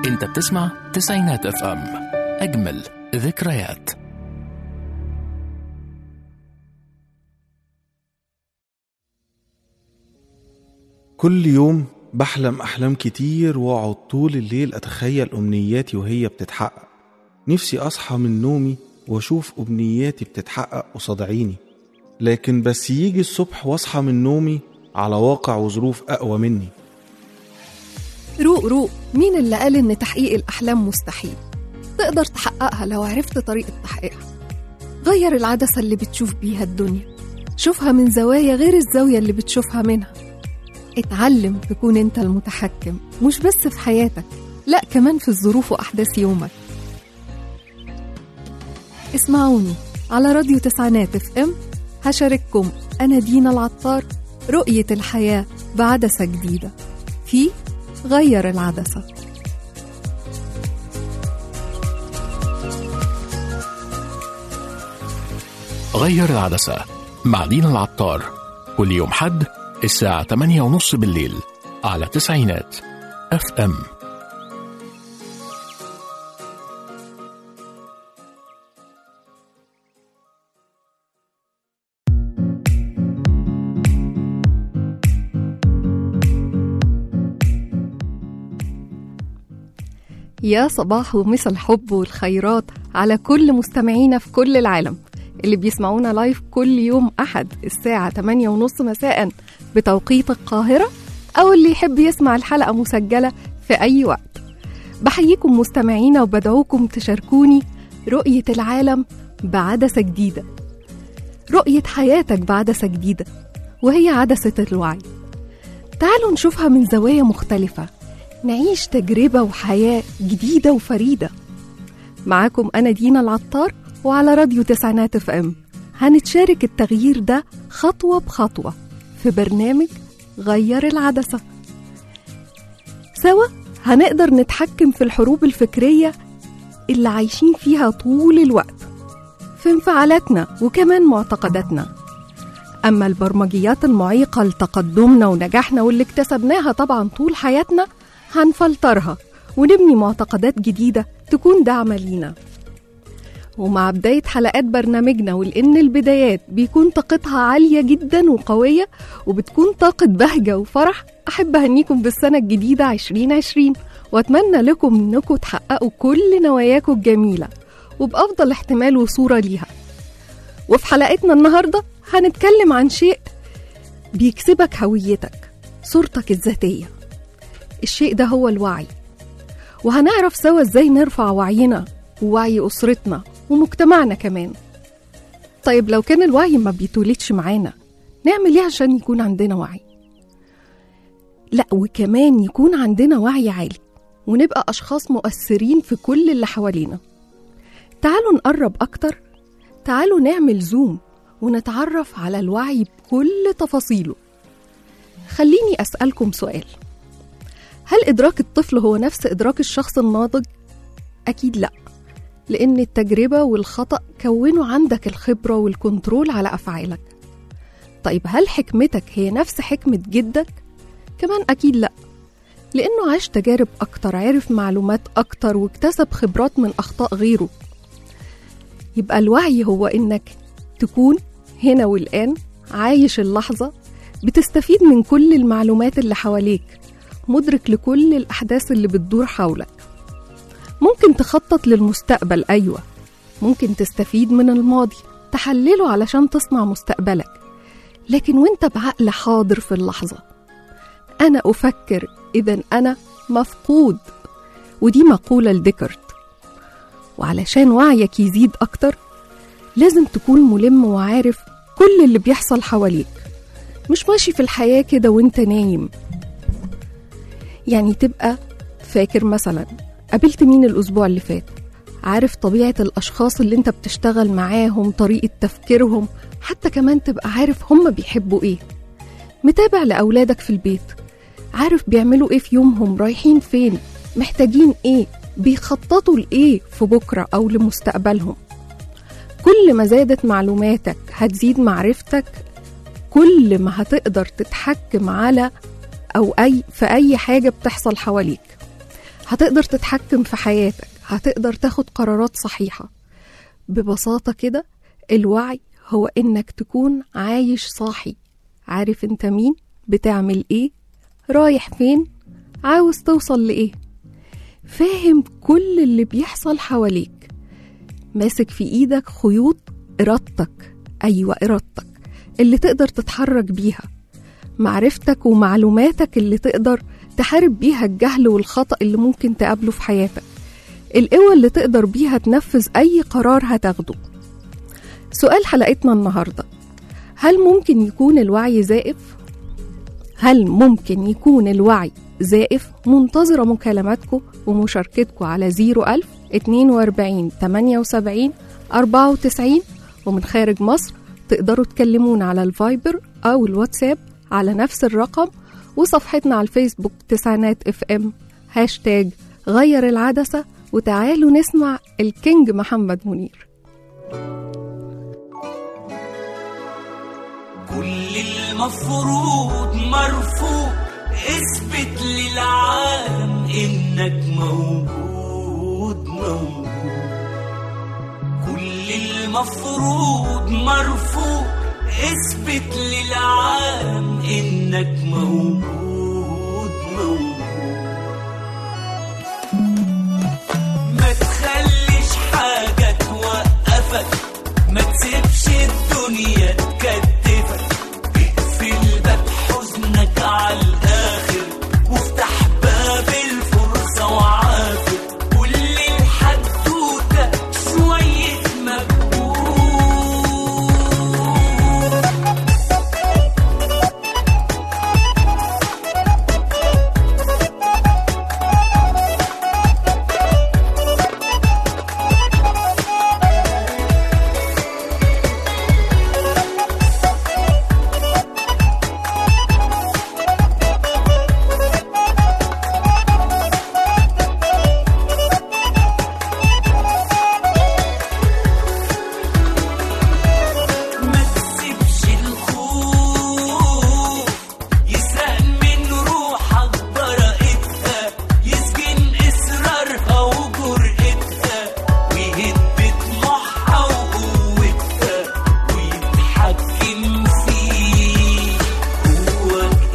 انت بتسمع تسعينات اف ام اجمل ذكريات كل يوم بحلم أحلام كتير وأقعد طول الليل أتخيل أمنياتي وهي بتتحقق نفسي أصحى من نومي وأشوف أمنياتي بتتحقق قصاد عيني لكن بس يجي الصبح وأصحى من نومي على واقع وظروف أقوى مني روق روق مين اللي قال إن تحقيق الأحلام مستحيل؟ تقدر تحققها لو عرفت طريقة تحقيقها غير العدسة اللي بتشوف بيها الدنيا شوفها من زوايا غير الزاوية اللي بتشوفها منها اتعلم تكون انت المتحكم مش بس في حياتك لا كمان في الظروف وأحداث يومك اسمعوني على راديو تسعينات اف ام هشارككم أنا دينا العطار رؤية الحياة بعدسة جديدة في غير العدسة غير العدسة مع دينا العطار كل يوم حد الساعة 8 ونص بالليل على تسعينات اف ام يا صباح ومسا الحب والخيرات على كل مستمعينا في كل العالم اللي بيسمعونا لايف كل يوم أحد الساعة 8 ونص مساء بتوقيت القاهرة أو اللي يحب يسمع الحلقة مسجلة في أي وقت بحييكم مستمعينا وبدعوكم تشاركوني رؤية العالم بعدسة جديدة رؤية حياتك بعدسة جديدة وهي عدسة الوعي تعالوا نشوفها من زوايا مختلفة نعيش تجربة وحياة جديدة وفريدة معاكم أنا دينا العطار وعلى راديو تسعينات اف ام هنتشارك التغيير ده خطوة بخطوة في برنامج غير العدسة سوا هنقدر نتحكم في الحروب الفكرية اللي عايشين فيها طول الوقت في انفعالاتنا وكمان معتقداتنا أما البرمجيات المعيقة لتقدمنا ونجاحنا واللي اكتسبناها طبعا طول حياتنا هنفلترها ونبني معتقدات جديدة تكون دعم لينا ومع بداية حلقات برنامجنا ولأن البدايات بيكون طاقتها عالية جدا وقوية وبتكون طاقة بهجة وفرح أحب أهنيكم بالسنة الجديدة 2020 وأتمنى لكم إنكم تحققوا كل نواياكم الجميلة وبأفضل احتمال وصورة ليها وفي حلقتنا النهاردة هنتكلم عن شيء بيكسبك هويتك صورتك الذاتية الشيء ده هو الوعي وهنعرف سوا ازاي نرفع وعينا ووعي أسرتنا ومجتمعنا كمان طيب لو كان الوعي ما بيتولدش معانا نعمل ايه عشان يكون عندنا وعي لا وكمان يكون عندنا وعي عالي ونبقى أشخاص مؤثرين في كل اللي حوالينا تعالوا نقرب أكتر تعالوا نعمل زوم ونتعرف على الوعي بكل تفاصيله خليني أسألكم سؤال هل إدراك الطفل هو نفس إدراك الشخص الناضج؟ أكيد لأ لأن التجربة والخطأ كونوا عندك الخبرة والكنترول على أفعالك طيب هل حكمتك هي نفس حكمة جدك؟ كمان أكيد لأ لأنه عاش تجارب أكتر عرف معلومات أكتر واكتسب خبرات من أخطاء غيره يبقى الوعي هو إنك تكون هنا والآن عايش اللحظة بتستفيد من كل المعلومات اللي حواليك مدرك لكل الأحداث اللي بتدور حولك ممكن تخطط للمستقبل أيوة ممكن تستفيد من الماضي تحلله علشان تصنع مستقبلك لكن وانت بعقل حاضر في اللحظة أنا أفكر إذا أنا مفقود ودي مقولة لديكارت وعلشان وعيك يزيد أكتر لازم تكون ملم وعارف كل اللي بيحصل حواليك مش ماشي في الحياة كده وانت نايم يعني تبقى فاكر مثلا قابلت مين الأسبوع اللي فات عارف طبيعة الأشخاص اللي انت بتشتغل معاهم طريقة تفكيرهم حتى كمان تبقى عارف هم بيحبوا ايه متابع لأولادك في البيت عارف بيعملوا ايه في يومهم رايحين فين محتاجين ايه بيخططوا لإيه في بكرة أو لمستقبلهم كل ما زادت معلوماتك هتزيد معرفتك كل ما هتقدر تتحكم على أو أي في أي حاجة بتحصل حواليك هتقدر تتحكم في حياتك هتقدر تاخد قرارات صحيحة ببساطة كده الوعي هو إنك تكون عايش صاحي عارف انت مين بتعمل ايه رايح فين عاوز توصل لإيه فاهم كل اللي بيحصل حواليك ماسك في إيدك خيوط إرادتك أيوة إرادتك اللي تقدر تتحرك بيها معرفتك ومعلوماتك اللي تقدر تحارب بيها الجهل والخطأ اللي ممكن تقابله في حياتك القوة اللي تقدر بيها تنفذ أي قرار هتاخده سؤال حلقتنا النهاردة هل ممكن يكون الوعي زائف؟ هل ممكن يكون الوعي زائف؟ منتظرة مكالماتكم ومشاركتكم على 01000 42 78 94 ومن خارج مصر تقدروا تكلمونا على الفايبر أو الواتساب على نفس الرقم وصفحتنا على الفيسبوك تسعينات اف ام هاشتاج غير العدسة وتعالوا نسمع الكينج محمد منير كل المفروض مرفوض اثبت للعالم انك موجود موجود كل المفروض مرفوض اثبت للعالم انك موجود موجود ما تخليش حاجة توقفك ما تسيبش الدنيا تكتفك اقفل باب حزنك على الآخر وافتح باب الفرصة وعافر كل الحدوتة شوية مجهود ما تسيبش الخوف يسرق من روحك براءتها يسجن إصرارها وجرأتها ويهد طموحها وقوتها ويتحكم فيك جواك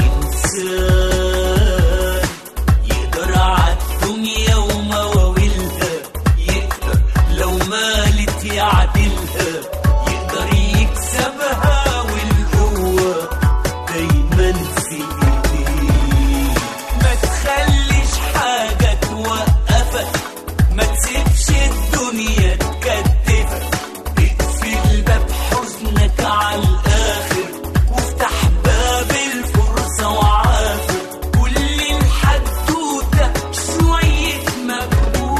إنسان يقدر عالدنيا ومواويلها يقدر لو مالت يعدلها يقدر يكسبها والقوة دايما في ايديه ما تخليش حاجة توقفك ما تسيبش الدنيا تكتفك اقفل باب حزنك على الآخر وافتح باب الفرصة وعافر كل الحدوتة شوية مجهود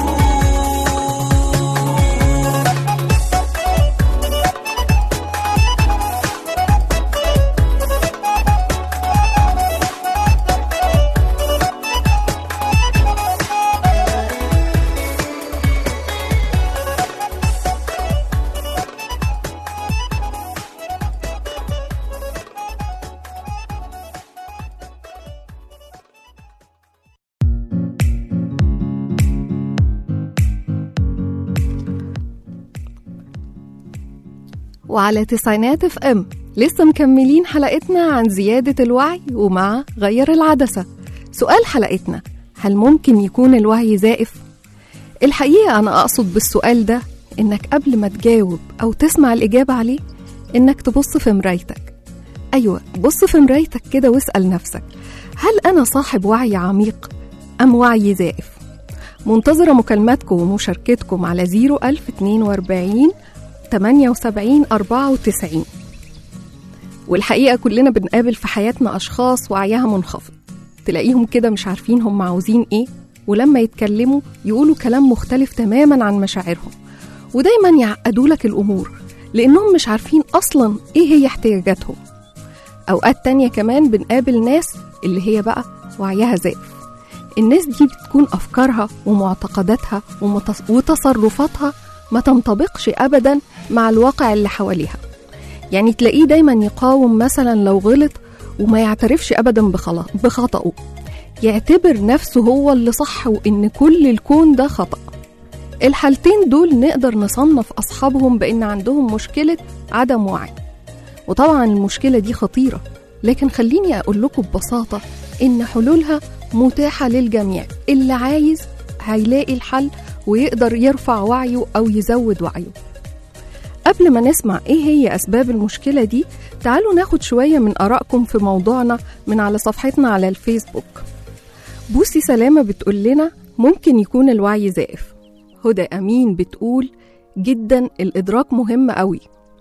وعلى تسعينات اف ام لسه مكملين حلقتنا عن زيادة الوعي ومع غير العدسة سؤال حلقتنا هل ممكن يكون الوعي زائف؟ الحقيقة أنا أقصد بالسؤال ده إنك قبل ما تجاوب أو تسمع الإجابة عليه إنك تبص في مرايتك أيوة بص في مرايتك كده واسأل نفسك هل أنا صاحب وعي عميق أم وعي زائف؟ منتظرة مكالماتكم ومشاركتكم على 01042 78 94 والحقيقة كلنا بنقابل في حياتنا أشخاص وعيها منخفض تلاقيهم كده مش عارفين هم عاوزين إيه ولما يتكلموا يقولوا كلام مختلف تماما عن مشاعرهم ودايما يعقدوا لك الأمور لأنهم مش عارفين أصلا إيه هي احتياجاتهم أوقات تانية كمان بنقابل ناس اللي هي بقى وعيها زائف الناس دي بتكون أفكارها ومعتقداتها ومتص- وتصرفاتها ما تنطبقش أبدا مع الواقع اللي حواليها يعني تلاقيه دايما يقاوم مثلا لو غلط وما يعترفش أبدا بخلا- بخطأه يعتبر نفسه هو اللي صح وإن كل الكون ده خطأ الحالتين دول نقدر نصنف أصحابهم بإن عندهم مشكلة عدم وعي وطبعا المشكلة دي خطيرة لكن خليني أقول لكم ببساطة إن حلولها متاحة للجميع اللي عايز هيلاقي الحل ويقدر يرفع وعيه أو يزود وعيه قبل ما نسمع إيه هي أسباب المشكلة دي تعالوا ناخد شوية من آرائكم في موضوعنا من على صفحتنا على الفيسبوك بوسي سلامة بتقول لنا ممكن يكون الوعي زائف هدى أمين بتقول جدا الإدراك مهم قوي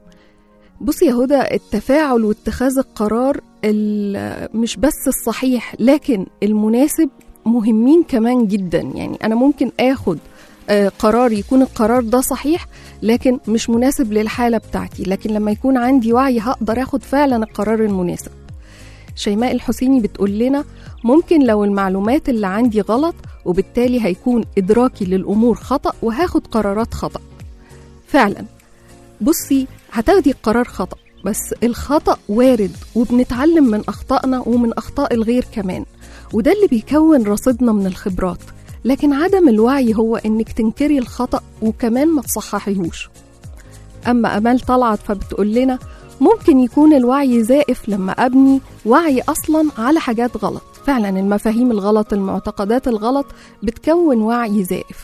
بصي يا هدى التفاعل واتخاذ القرار ال- مش بس الصحيح لكن المناسب مهمين كمان جدا يعني أنا ممكن آخد آه، قرار يكون القرار ده صحيح لكن مش مناسب للحالة بتاعتي لكن لما يكون عندي وعي هقدر اخد فعلا القرار المناسب شيماء الحسيني بتقول لنا ممكن لو المعلومات اللي عندي غلط وبالتالي هيكون إدراكي للأمور خطأ وهاخد قرارات خطأ فعلا بصي هتاخدي القرار خطأ بس الخطأ وارد وبنتعلم من أخطائنا ومن أخطاء الغير كمان وده اللي بيكون رصيدنا من الخبرات لكن عدم الوعي هو إنك تنكري الخطأ وكمان ما تصححيهوش أما أمال طلعت فبتقول لنا ممكن يكون الوعي زائف لما أبني وعي أصلا على حاجات غلط فعلا المفاهيم الغلط المعتقدات الغلط بتكون وعي زائف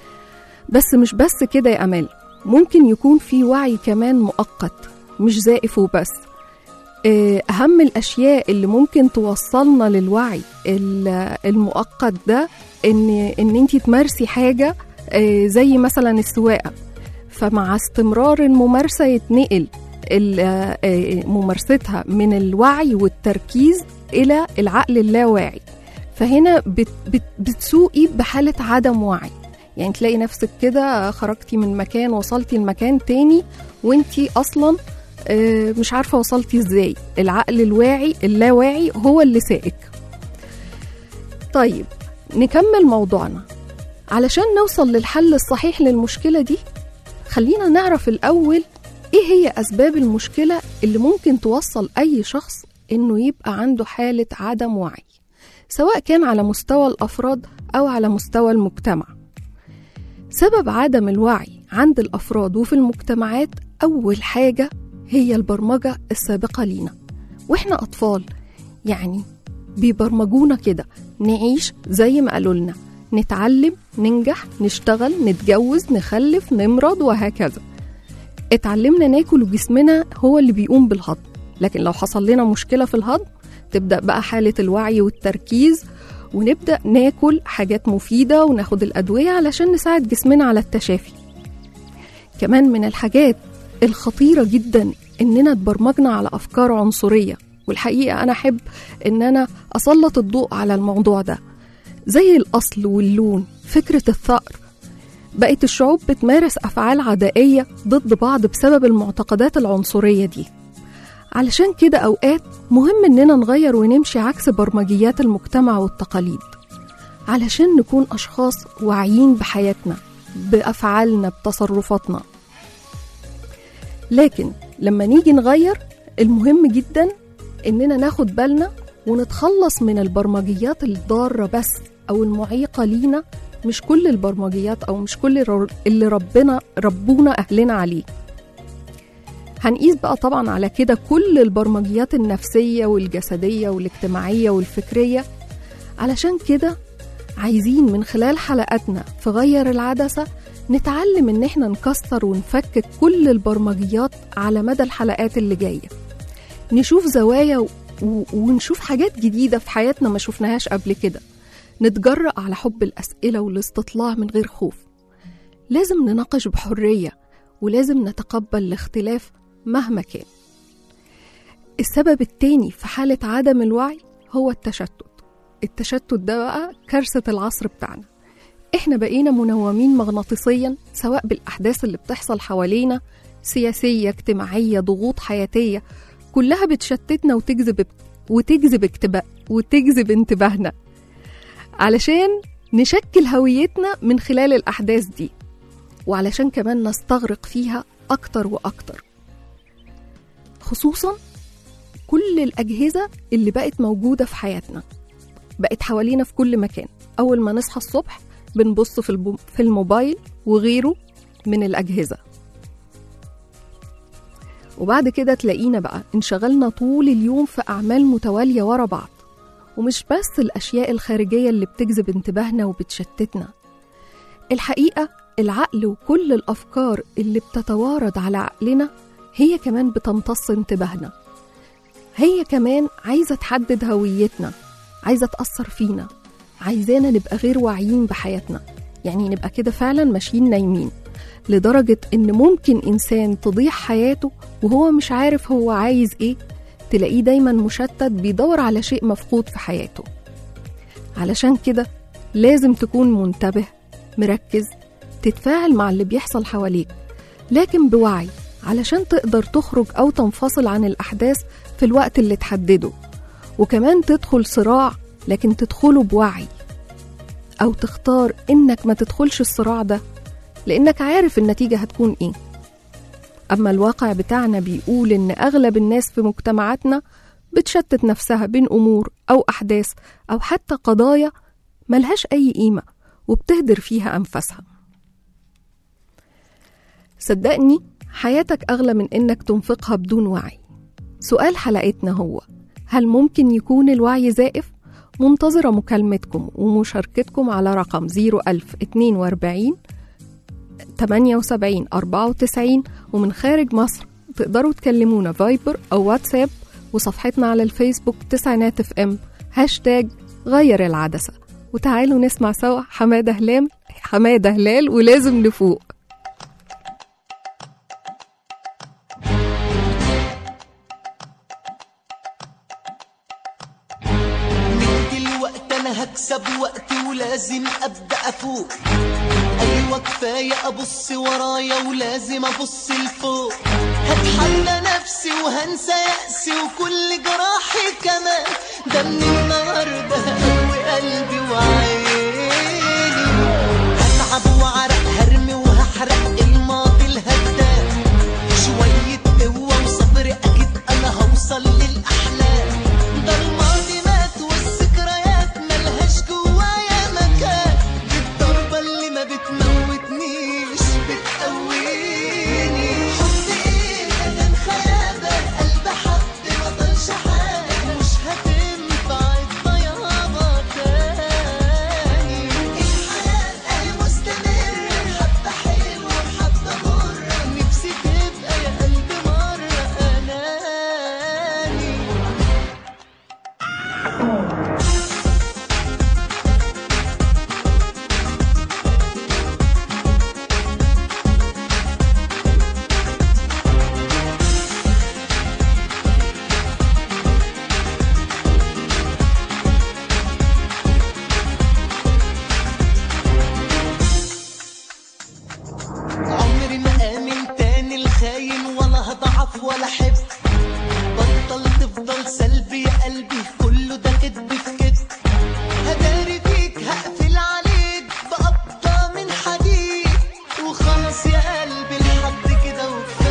بس مش بس كده يا أمال ممكن يكون في وعي كمان مؤقت مش زائف وبس آه، أهم الأشياء اللي ممكن توصلنا للوعي ال- المؤقت ده إن إن أنت تمارسي حاجة آه، زي مثلا السواقة فمع استمرار الممارسة يتنقل ال- آه، آه، ممارستها من الوعي والتركيز إلى العقل اللاواعي فهنا بت بت بتسوقي بحالة عدم وعي يعني تلاقي نفسك كده خرجتي من مكان وصلتي لمكان تاني وانتي أصلا آه، مش عارفة وصلتي ازاي العقل الواعي اللاواعي هو اللي سائك طيب نكمل موضوعنا علشان نوصل للحل الصحيح للمشكلة دي خلينا نعرف الأول إيه هي أسباب المشكلة اللي ممكن توصل أي شخص إنه يبقى عنده حالة عدم وعي سواء كان على مستوى الأفراد أو على مستوى المجتمع سبب عدم الوعي عند الأفراد وفي المجتمعات أول حاجة هي البرمجة السابقة لينا وإحنا أطفال يعني بيبرمجونا كده نعيش زي ما قالوا لنا نتعلم ننجح نشتغل نتجوز نخلف نمرض وهكذا اتعلمنا ناكل وجسمنا هو اللي بيقوم بالهضم لكن لو حصل لنا مشكلة في الهضم تبدأ بقى حالة الوعي والتركيز ونبدأ ناكل حاجات مفيدة وناخد الأدوية علشان نساعد جسمنا على التشافي كمان من الحاجات الخطيرة جدا إننا اتبرمجنا على أفكار عنصرية والحقيقة أنا أحب إن أنا أسلط الضوء على الموضوع ده زي الأصل واللون فكرة الثأر بقت الشعوب بتمارس أفعال عدائية ضد بعض بسبب المعتقدات العنصرية دي علشان كده أوقات مهم إننا نغير ونمشي عكس برمجيات المجتمع والتقاليد علشان نكون أشخاص واعيين بحياتنا بأفعالنا بتصرفاتنا لكن لما نيجي نغير المهم جدا إننا ناخد بالنا ونتخلص من البرمجيات الضارة بس أو المعيقة لينا مش كل البرمجيات أو مش كل الر- اللي ربنا ربونا أهلنا عليه هنقيس بقى طبعا على كده كل البرمجيات النفسية والجسدية والاجتماعية والفكرية علشان كده عايزين من خلال حلقاتنا في غير العدسة نتعلم ان احنا نكسر ونفكك كل البرمجيات على مدى الحلقات اللي جاية نشوف زوايا و... و... ونشوف حاجات جديدة في حياتنا ما شفناهاش قبل كده نتجرأ على حب الأسئلة والاستطلاع من غير خوف لازم نناقش بحرية ولازم نتقبل الاختلاف مهما كان السبب التاني في حالة عدم الوعي هو التشتت التشتت ده بقى كارثة العصر بتاعنا احنا بقينا منومين مغناطيسيا سواء بالأحداث اللي بتحصل حوالينا سياسية اجتماعية ضغوط حياتية كلها بتشتتنا وتجذب وتجذب اكتباء وتجذب انتباهنا علشان نشكل هويتنا من خلال الأحداث دي وعلشان كمان نستغرق فيها أكتر وأكتر خصوصا كل الأجهزة اللي بقت موجودة في حياتنا بقت حوالينا في كل مكان أول ما نصحى الصبح بنبص في, البو... في الموبايل وغيره من الأجهزة وبعد كده تلاقينا بقى انشغلنا طول اليوم في أعمال متوالية ورا بعض ومش بس الأشياء الخارجية اللي بتجذب انتباهنا وبتشتتنا الحقيقة العقل وكل الأفكار اللي بتتوارد على عقلنا هي كمان بتمتص انتباهنا هي كمان عايزة تحدد هويتنا عايزة تأثر فينا عايزانا نبقى غير واعيين بحياتنا يعني نبقى كده فعلا ماشيين نايمين لدرجة إن ممكن إنسان تضيع حياته وهو مش عارف هو عايز إيه تلاقيه دايما مشتت بيدور على شيء مفقود في حياته علشان كده لازم تكون منتبه مركز تتفاعل مع اللي بيحصل حواليك لكن بوعي علشان تقدر تخرج أو تنفصل عن الأحداث في الوقت اللي تحدده وكمان تدخل صراع لكن تدخله بوعي أو تختار إنك ما تدخلش الصراع ده لأنك عارف النتيجة هتكون إيه أما الواقع بتاعنا بيقول إن أغلب الناس في مجتمعاتنا بتشتت نفسها بين أمور أو أحداث أو حتى قضايا ملهاش أي قيمة وبتهدر فيها أنفاسها صدقني حياتك أغلى من إنك تنفقها بدون وعي سؤال حلقتنا هو هل ممكن يكون الوعي زائف؟ منتظرة مكالمتكم ومشاركتكم على رقم 01042 78 94 ومن خارج مصر تقدروا تكلمونا فايبر أو واتساب وصفحتنا على الفيسبوك تسعينات اف ام هاشتاج غير العدسة وتعالوا نسمع سوا حمادة هلال حمادة هلال ولازم نفوق من دلوقتي انا هكسب وقتي ولازم ابدا افوق ايوه كفايه ابص ورايا ولازم ابص لفوق هتحدى نفسي وهنسى يأسي وكل جراحي كمان ده من النهارده هقوي قلبي وعيني هتعب وعرق هرمي وهحرق الماضي الهدام شوية قوة وصبر أكيد أنا هوصل للأحلام ده الماضي مات والذكريات ملهاش جوايا مكان الضربة اللي ما بتموتنيش بتقويني حب ايه كان خيابة قلب حد ما طلش حاجة مش هتنفع الطيابة تاني الحياة اهي مستمرة حبة حلوة وحبة مرة نفسي تبقى يا قلبي مرة أناني عمري ما آمن تاني الخاين ولا هضعف ولا حب بطل تفضل سلبي يا قلبي كله ده كدب في كدب هداري فيك هقفل عليك بقبضة من حديد وخلاص يا قلبي لحد كده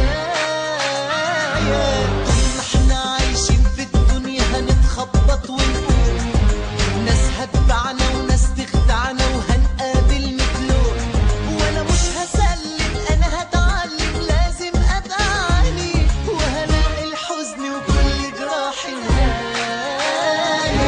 وكفاية طول ما احنا عايشين في الدنيا هنتخبط ونقول ناس هتبعنا وناس تخدعنا وهنقابل مجنون وانا مش هسلم انا هتعلم لازم ابقى عنيد وهلاقي الحزن وكل جراحي هاني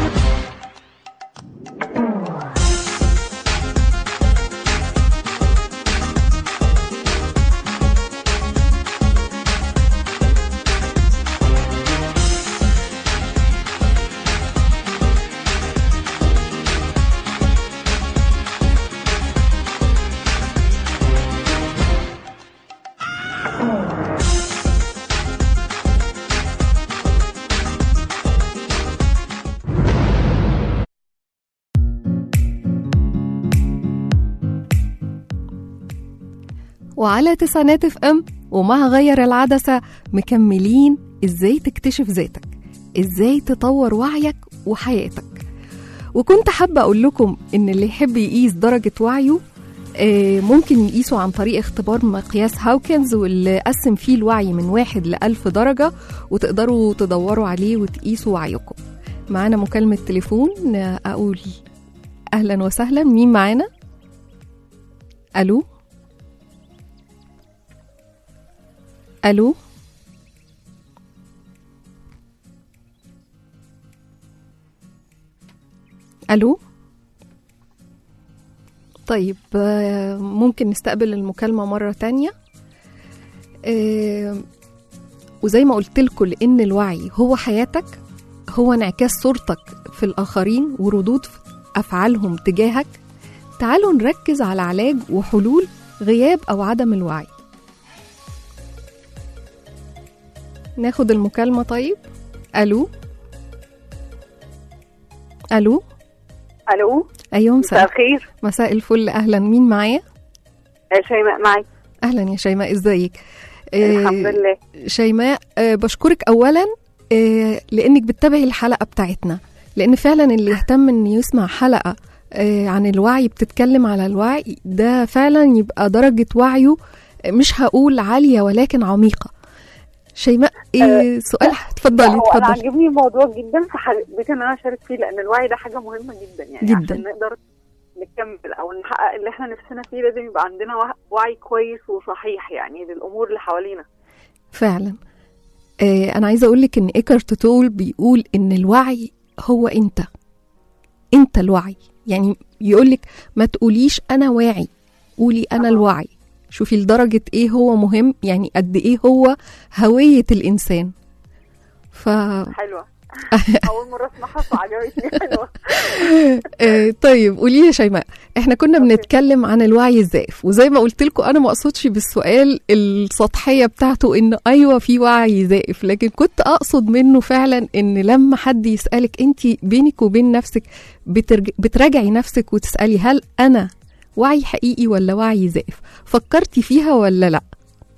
وعلى تسعينات اف ام ومع غير العدسة مكملين ازاي تكتشف ذاتك ازاي تطور وعيك وحياتك وكنت حابة أقول لكم إن اللي يحب يقيس درجة وعيه آه، ممكن يقيسه عن طريق اختبار مقياس هاوكنز واللي قسم فيه الوعي من واحد لألف درجة وتقدروا تدوروا عليه وتقيسوا وعيكم معانا مكالمة تليفون أقول أهلا وسهلا مين معانا؟ ألو ألو ألو طيب آه، ممكن نستقبل المكالمة مرة تانية آه، وزي ما قلت لكم لأن الوعي هو حياتك هو انعكاس صورتك في الآخرين وردود أفعالهم تجاهك تعالوا نركز على علاج وحلول غياب أو عدم الوعي ناخد المكالمة طيب ألو ألو الو أيوة مساء مساء الخير مساء الفل أهلا مين معايا آه، شيماء معي أهلا يا شيماء إزيك آه، الحمد لله شيماء آه، بشكرك اولا آه، لانك بتتابعي الحلقه بتاعتنا لان فعلا اللي يهتم ان يسمع حلقه آه، عن الوعي بتتكلم على الوعي ده فعلا يبقى درجه وعيه آه، مش هقول عاليه ولكن عميقه شيماء ايه سؤال اتفضلي لا، هو انا اتفضلي عاجبني الموضوع جدا فحبيت ان انا اشارك فيه لان الوعي ده حاجه مهمه جدا يعني جداً. عشان نقدر نكمل او نحقق اللي احنا نفسنا فيه لازم يبقى عندنا وع- وعي كويس وصحيح يعني للامور اللي حوالينا فعلا آه، انا عايزه اقول لك ان ايكارت تول بيقول ان الوعي هو انت انت الوعي يعني يقول لك ما تقوليش انا واعي قولي انا آه. الوعي شوفي لدرجه ايه هو مهم يعني قد ايه هو هويه الانسان ف حلوه اول مره اسمعها فعجبتني حلوه آه، طيب قولي لي يا شيماء احنا كنا أوكي. بنتكلم عن الوعي الزائف وزي ما قلت لكم انا ما اقصدش بالسؤال السطحيه بتاعته ان ايوه في وعي زائف لكن كنت اقصد منه فعلا ان لما حد يسالك انت بينك وبين نفسك بترج... بتراجعي نفسك وتسالي هل انا وعي حقيقي ولا وعي زائف فكرتي فيها ولا لا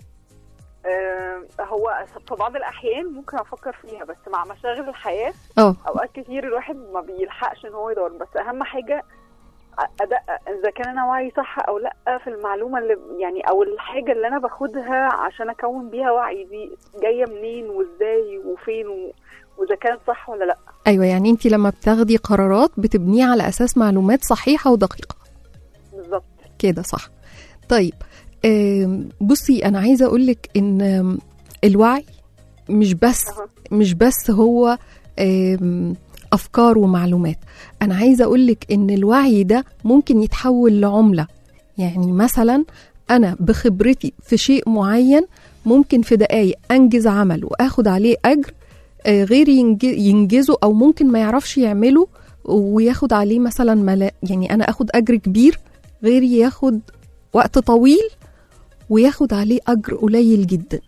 آه، هو في بعض الاحيان ممكن افكر فيها بس مع مشاغل الحياه اه اوقات كتير الواحد ما بيلحقش ان هو يدور بس اهم حاجه ادقق اذا كان انا واعي صح او لا في المعلومه اللي يعني او الحاجه اللي انا باخدها عشان اكون بيها وعي دي جايه منين وازاي وفين و... واذا كانت صح ولا لا ايوه يعني انت لما بتاخدي قرارات بتبنيها على اساس معلومات صحيحه ودقيقه بالظبط كده صح طيب آم، بصي انا عايزه اقول لك ان آم، الوعي مش بس أها. مش بس هو آم، افكار ومعلومات انا عايزه اقول لك ان الوعي ده ممكن يتحول لعمله يعني مثلا انا بخبرتي في شيء معين ممكن في دقايق انجز عمل واخد عليه اجر آه، غيري ينج- ينجزه او ممكن ما يعرفش يعمله وياخد عليه مثلا ملا يعني انا اخد اجر كبير غيري ياخد وقت طويل وياخد عليه اجر قليل جدا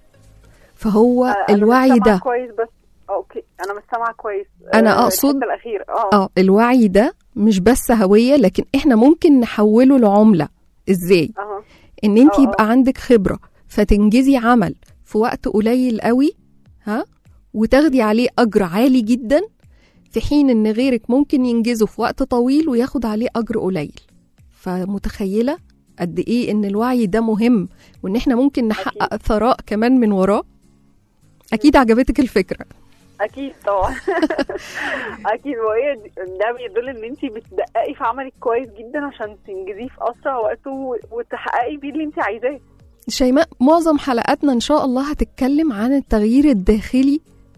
فهو آه، أنا مش الوعي سامعة ده كويس بس اوكي انا مش سامعه كويس أنا آه، أقصد- الحته الاخيره اه اه الوعي ده مش بس هويه لكن احنا ممكن نحوله لعمله ازاي اها ان انت آه، آه. يبقى عندك خبره فتنجزي عمل في وقت قليل قوي ها وتاخدي عليه اجر عالي جدا في حين ان غيرك ممكن ينجزه في وقت طويل وياخد عليه اجر قليل فمتخيله قد ايه ان الوعي ده مهم وان احنا ممكن نحقق ثراء كمان من وراه اكيد عجبتك الفكره اكيد طبعا اكيد وهي دي- ده بيدل ان انت بتدققي في عملك كويس جدا عشان تنجزيه في اسرع وقت و- وتحققي بيه اللي انت عايزاه شيماء معظم حلقاتنا ان شاء الله هتتكلم عن التغيير الداخلي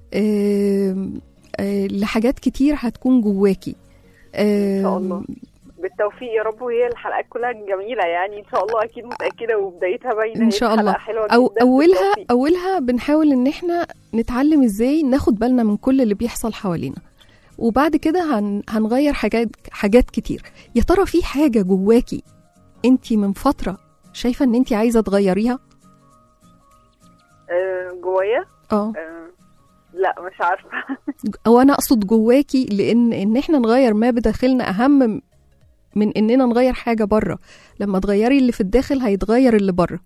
آم، آه، لحاجات كتير هتكون جواكي إن شاء آم، الله. بالتوفيق يا رب وهي الحلقات كلها جميله يعني ان شاء الله اكيد متاكده وبدايتها باينه إن هي شاء حلقة الله. حلوه او جدا اولها بالتوفيق. اولها بنحاول ان احنا نتعلم ازاي ناخد بالنا من كل اللي بيحصل حوالينا وبعد كده هن هنغير حاجات حاجات كتير يا ترى في حاجه جواكي انت من فتره شايفه ان انت عايزه تغيريها آه، جوايا اه آه، لا مش عارفه او انا اقصد جواكي لان ان احنا نغير ما بداخلنا اهم من اننا نغير حاجه بره لما تغيري اللي في الداخل هيتغير اللي بره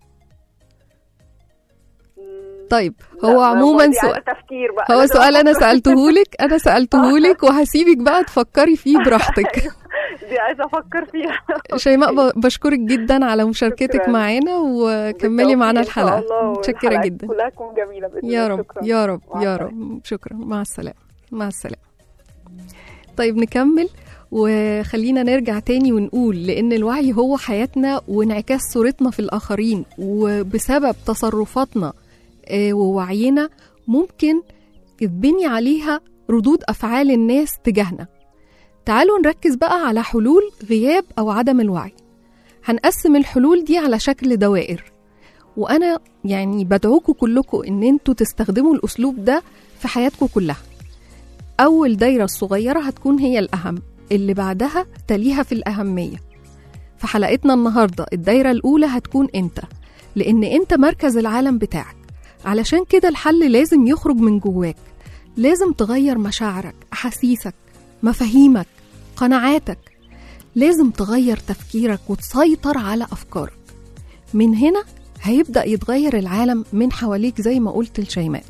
مم، طيب لا، هو ما- عموما دي سؤال عايزة تفكير بقى هو لازم سؤال انا أفكر. سالتهولك انا سالتهولك وهسيبك بقى تفكري فيه براحتك دي عايزه افكر فيها شيماء ب- بشكرك جدا على مشاركتك شكراً. معانا وكملي بالتوفيق معانا إن شاء الحلقه الله، متشكره والحلقات جدا كلها تكون جميله بإذن يا الله. رب شكراً. يا رب مع يا السلامة. رب شكرا مع السلامه مع السلامه طيب نكمل وخلينا نرجع تاني ونقول لأن الوعي هو حياتنا وانعكاس صورتنا في الآخرين وبسبب تصرفاتنا آه، ووعينا ممكن يتبني عليها ردود أفعال الناس تجاهنا تعالوا نركز بقى على حلول غياب أو عدم الوعي هنقسم الحلول دي على شكل دوائر وأنا يعني بدعوكم كلكم إن انتوا تستخدموا الأسلوب ده في حياتكم كلها أول دايرة الصغيرة هتكون هي الأهم اللي بعدها تليها في الأهمية في حلقتنا النهاردة الدايرة الأولى هتكون أنت لأن أنت مركز العالم بتاعك علشان كده الحل لازم يخرج من جواك لازم تغير مشاعرك أحاسيسك مفاهيمك قناعاتك لازم تغير تفكيرك وتسيطر على أفكارك من هنا هيبدأ يتغير العالم من حواليك زي ما قلت لشيماء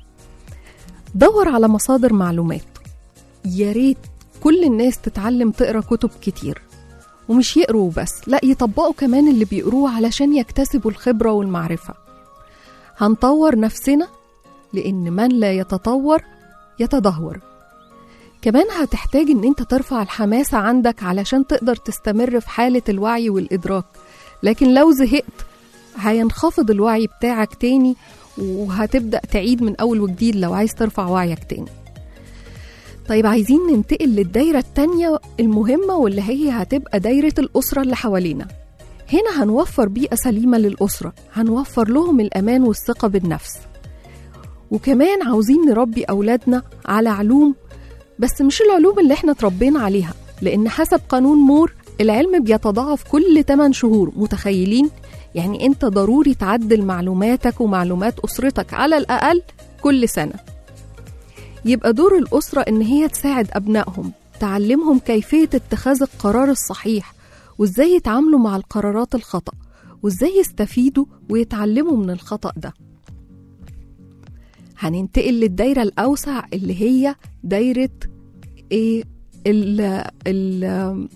دور على مصادر معلومات يا ريت كل الناس تتعلم تقرا كتب كتير ومش يقروا بس لا يطبقوا كمان اللي بيقروه علشان يكتسبوا الخبرة والمعرفة هنطور نفسنا لأن من لا يتطور يتدهور كمان هتحتاج ان انت ترفع الحماسة عندك علشان تقدر تستمر في حالة الوعي والإدراك لكن لو زهقت هينخفض الوعي بتاعك تاني وهتبدأ تعيد من أول وجديد لو عايز ترفع وعيك تاني طيب عايزين ننتقل للدايرة التانية المهمة واللي هي هتبقى دايرة الأسرة اللي حوالينا هنا هنوفر بيئة سليمة للأسرة هنوفر لهم الأمان والثقة بالنفس وكمان عاوزين نربي أولادنا على علوم بس مش العلوم اللي احنا اتربينا عليها لأن حسب قانون مور العلم بيتضاعف كل 8 شهور متخيلين يعني انت ضروري تعدل معلوماتك ومعلومات أسرتك على الأقل كل سنة يبقى دور الأسرة إن هي تساعد أبنائهم تعلمهم كيفية اتخاذ القرار الصحيح وإزاي يتعاملوا مع القرارات الخطأ وإزاي يستفيدوا ويتعلموا من الخطأ ده هننتقل للدايرة الأوسع اللي هي دايرة إيه ال ال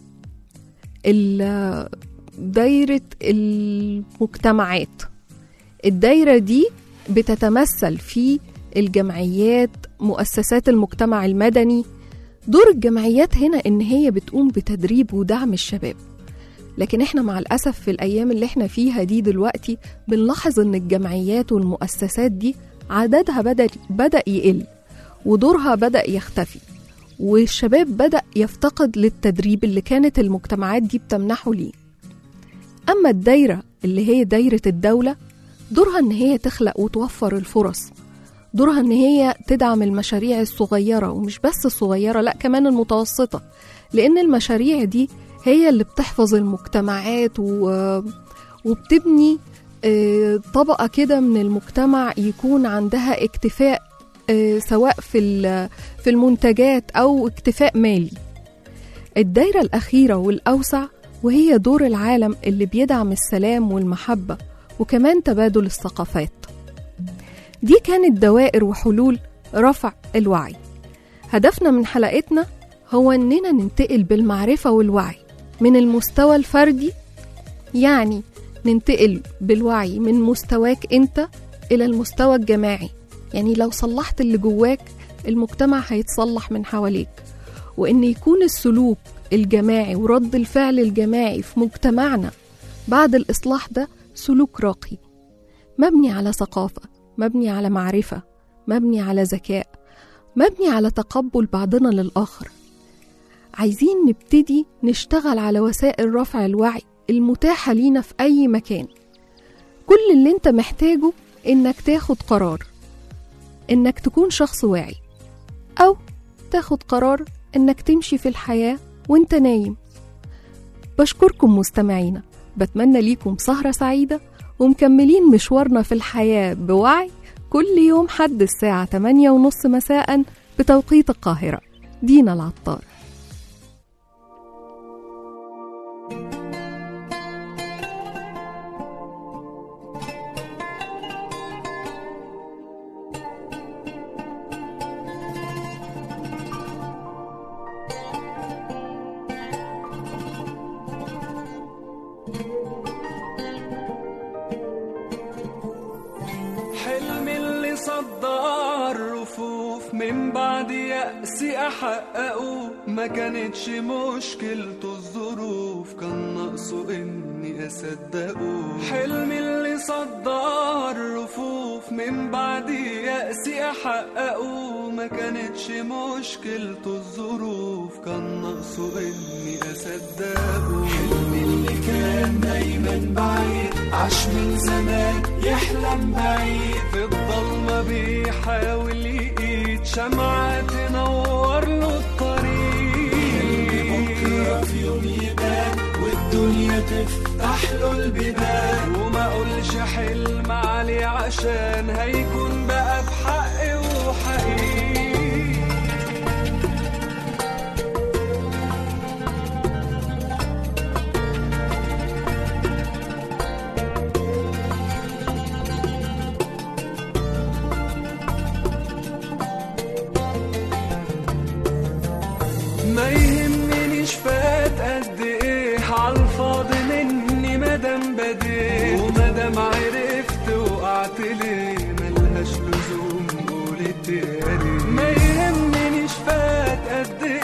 ال دايرة المجتمعات الدايرة دي بتتمثل في الجمعيات مؤسسات المجتمع المدني دور الجمعيات هنا ان هي بتقوم بتدريب ودعم الشباب لكن احنا مع الاسف في الايام اللي احنا فيها دي دلوقتي بنلاحظ ان الجمعيات والمؤسسات دي عددها بدا بدا يقل ودورها بدا يختفي والشباب بدا يفتقد للتدريب اللي كانت المجتمعات دي بتمنحه ليه اما الدايره اللي هي دايره الدوله دورها ان هي تخلق وتوفر الفرص دورها ان هي تدعم المشاريع الصغيره ومش بس الصغيره لا كمان المتوسطه لان المشاريع دي هي اللي بتحفظ المجتمعات و... وبتبني آه، طبقه كده من المجتمع يكون عندها اكتفاء آه، سواء في ال- في المنتجات او اكتفاء مالي الدايره الاخيره والاوسع وهي دور العالم اللي بيدعم السلام والمحبه وكمان تبادل الثقافات دي كانت دوائر وحلول رفع الوعي هدفنا من حلقتنا هو اننا ننتقل بالمعرفه والوعي من المستوى الفردي يعني ننتقل بالوعي من مستواك انت الى المستوى الجماعي يعني لو صلحت اللي جواك المجتمع هيتصلح من حواليك وان يكون السلوك الجماعي ورد الفعل الجماعي في مجتمعنا بعد الاصلاح ده سلوك راقي مبني على ثقافه مبني على معرفه مبني على ذكاء مبني على تقبل بعضنا للاخر عايزين نبتدي نشتغل على وسائل رفع الوعي المتاحه لينا في اي مكان كل اللي انت محتاجه انك تاخد قرار انك تكون شخص واعي او تاخد قرار انك تمشي في الحياه وانت نايم بشكركم مستمعينا بتمنى ليكم سهرة سعيدة ومكملين مشوارنا في الحياة بوعي كل يوم حد الساعة 8 ونص مساء بتوقيت القاهرة دينا العطار حلم اللي صدع الرفوف من بعد يأس احققه ما كانتش مشكلته الظروف كان ناقصه اني اصدقه حلمي اللي صدع الرفوف من بعد يأسي احققه ما كانتش مشكلته الظروف كان ناقصه اني اصدقه حلمي اللي كان دايما بعيد عاش من زمان يحلم بعيد في الضلمة بيحاول يقيد شمعة تنور له الطريق بكرة في يوم يبان والدنيا تفتح له البيبان وما اقولش حلم عليه عشان هيكون بقى بحق وحقيقي ما يهمنيش فات قد ايه عالفاضي مني مادام بديت ومادام عرفت وقعت ليه ملهاش لزوم قولت يا ريت ما يهمنيش فات قد